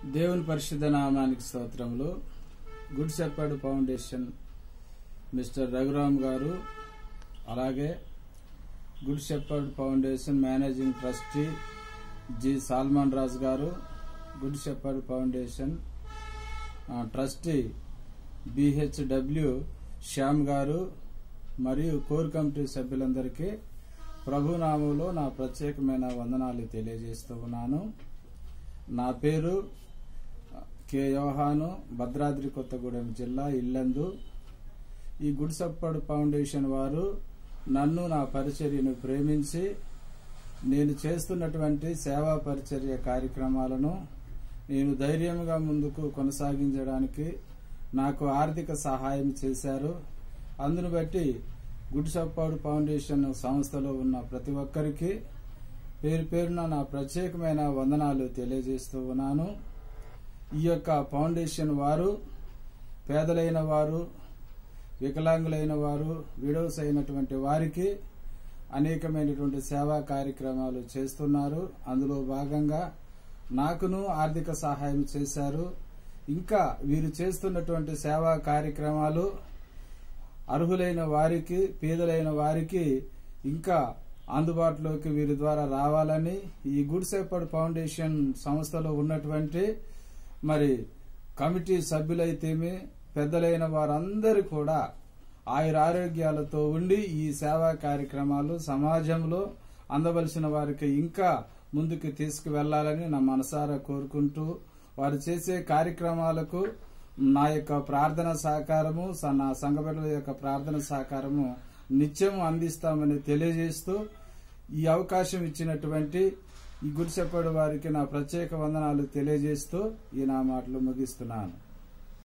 దేవుని పరిశుద్ధ నామానికి స్తోత్రములు good shepherd foundation mister Raghuram garu అలాగే good shepherd foundation managing trustee G Salman Raju garu good shepherd foundation ఆ, ట్రస్టీ బిహెచ్డబ్ల్యూ శ్యామ్ గారు మరియు కోర్ కమిటీ సభ్యులందరికీ ప్రభునామంలో నా ప్రత్యేకమైన వందనాలు తెలియజేస్తూ ఉన్నాను నా పేరు కె యోహాను భద్రాద్రి కొత్తగూడెం జిల్లా ఇల్లందు ఈ గుడ్ సప్పడ్ ఫౌండేషన్ వారు నన్ను నా పరిచర్యను ప్రేమించి నేను చేస్తున్నటువంటి సేవా పరిచర్య కార్యక్రమాలను నేను ధైర్యంగా ముందుకు కొనసాగించడానికి నాకు ఆర్థిక సహాయం చేశారు అందును బట్టి గుడ్ సప్పాడు ఫౌండేషన్ సంస్థలో ఉన్న ప్రతి ఒక్కరికి పేరు పేరున నా ప్రత్యేకమైన వందనాలు తెలియజేస్తూ ఉన్నాను ఈ యొక్క ఫౌండేషన్ వారు పేదలైన వారు వికలాంగులైన వారు విడోస్ అయినటువంటి వారికి అనేకమైనటువంటి సేవా కార్యక్రమాలు చేస్తున్నారు అందులో భాగంగా నాకును ఆర్థిక సహాయం చేశారు ఇంకా వీరు చేస్తున్నటువంటి సేవా కార్యక్రమాలు అర్హులైన వారికి పేదలైన వారికి ఇంకా అందుబాటులోకి వీరి ద్వారా రావాలని ఈ గుడ్ సెపర్డ్ ఫౌండేషన్ సంస్థలో ఉన్నటువంటి మరి కమిటీ సభ్యులైతేమి పెద్దలైన వారందరూ కూడా ఆయుర ఆరోగ్యాలతో ఉండి ఈ సేవా కార్యక్రమాలు సమాజంలో అందవలసిన వారికి ఇంకా ముందుకు తీసుకువెళ్లాలని నా మనసారా కోరుకుంటూ వారు చేసే కార్యక్రమాలకు నా యొక్క ప్రార్థన సహకారము స- నా సంఘ బిడ్డల యొక్క ప్రార్థన సహకారము నిత్యం అందిస్తామని తెలియజేస్తూ ఈ అవకాశం ఇచ్చినటువంటి ఈ గుడిసెప్పటి వారికి నా ప్రత్యేక వందనాలు తెలియజేస్తూ ఈ నా మాటలు ముగిస్తున్నాను